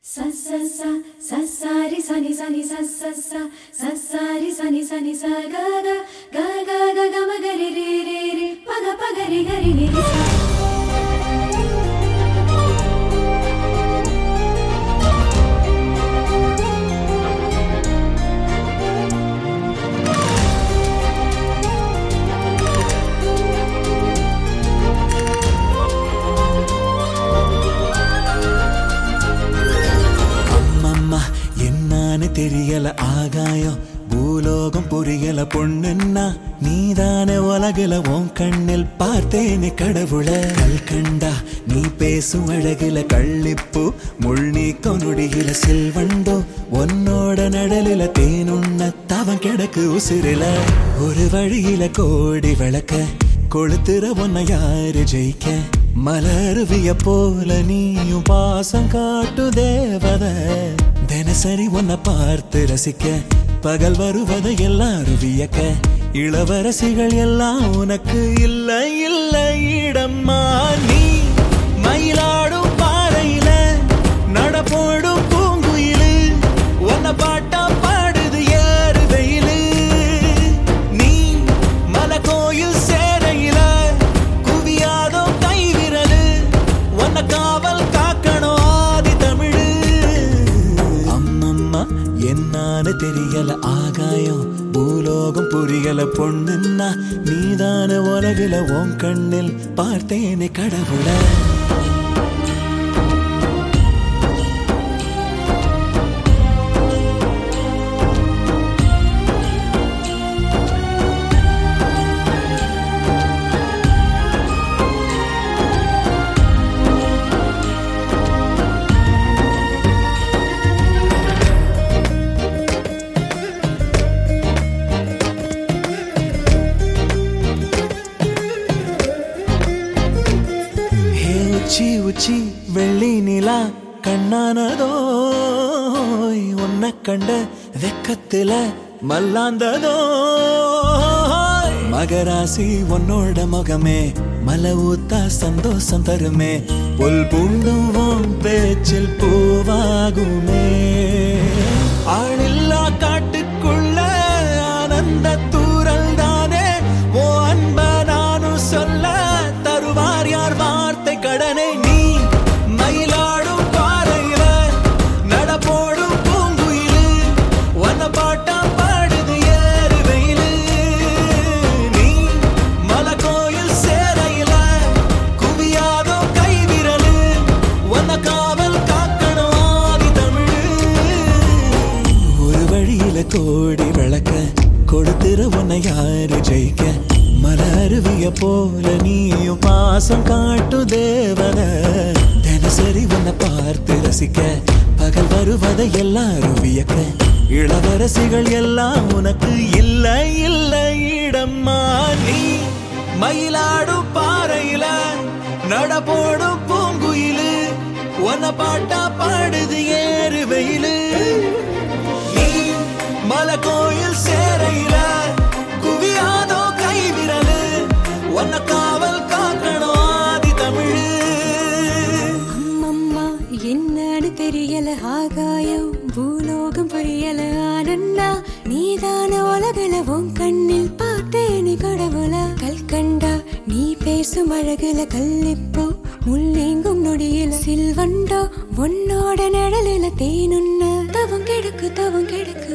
sa sa sa sa sa ri sa ni sa ni sa sa sa sa sa ri sa ni sa ni sa ga ga ga ga ga ga ma ga ri ri ri ri pa ga pa ga ri ga ri ni ri sa அம்மம்மா என்னான்னு தெரியல ஆகாயம் பூலோகம் புரியல பொண்ணுன்னா நீதானே உலகுல உன் கண்ணில் பார்த்தேனே கடவுள கல் கண்டா நீ பேசும் அழகுல கள்ளிப்பு முள் நீக்கம் நொடியில செல்வண்டோ உன்னோட நடலில தேனுண்ண தவம் கிடக்கு உசிரில ஒரு வழியில கோடி விளக்க கொளுத்துற உன்னை யாரு ஜெயிக்க மலருவிய போல நீயும் பாசம் காட்டு தேவத தினசரி உன்னை பார்த்து ரசிக்க பகல் வருவதை எல்லாரும் வியக்க இளவரசிகள் எல்லாம் உனக்கு இல்லை இல்லை இடம்மா நீ மயிலாடும் பாறையில நடப்போடும் பூங்குயிலு உன்னை பாட்டா பாடுது ஏறு வெயிலு நீ மலை கோயில் சேரையில குவியாதோ கை விரலு உன்னை காவல் காக்கணும் ஆதி தமிழு அம்மம்மா என்னான்னு தெரியல ஆகாயம் பூலோகம் புரியல பொண்ணுன்னா நீதான உலகில உன் கண்ணில் பார்த்தேனே கடவுளை ஹே உச்சி உச்சி வெள்ளி நிலா கண்ணானதோ உன்னை கண்ட வெக்கத்துல மல்லாந்ததோ மகராசி உன்னோட முகமே மலை ஊத்தா சந்தோஷம் தருமே புல் பூண்டும் உன் பேச்சில் பூவாகுமே ஆளில்லா காட்டுக்குள்ள ஆனந்த தூரல் தானே ஓ அன்ப நானும் சொல்ல தருவார் யார் வார்த்தை கடனை நீ மயிலாடும் பாறையில நடப்போடும் பூங்குயிலு உன்னை பாட்டா பாடுது ஏறு வெயிலு நீ மலை கோயில் சேரையில குவியாதோ கை விரலு உன்னை காவல் காக்கணும் ஆதி தமிழு ஒரு வழியில கோடி விளக்க கொடுத்துற உன்னை யாரு ஜெயிக்க மலருவிய போல நீயும் பாசம் காட்டு தேவத தினசரி உன்னை பார்த்து ரசிக்க பகல் வருவதை எல்லாரும் வியக்க இளவரசிகள் எல்லாம் உனக்கு இல்லை இல்லை இடம்மா நீ மயிலாடும் பாறையில நடப்போடும் பூங்குயிலு உன்னை பாட்டா பாடுது ஏறு வெயிலு நீ மலை கோயில் சேரையில குவியாதோ கை விரலு உன்னை காவல் காக்கணும் ஆதி தமிழு அம்மம்மா என்னன்னு தெரியல ஆகாயம் பூலோகம் புரியல ஆனந்தா நீதான உலகில உன் கண்ணில் பார்த்தேனே கடவுள கல் கண்டா நீ பேசும் அழகுல கல்லிப்போ முள்ளேங்கும் நொடியில சில்வண்டோ உன்னோட நிழலில தேனுண்ண தவம் கெடுக்கு தவம் கெடுக்கு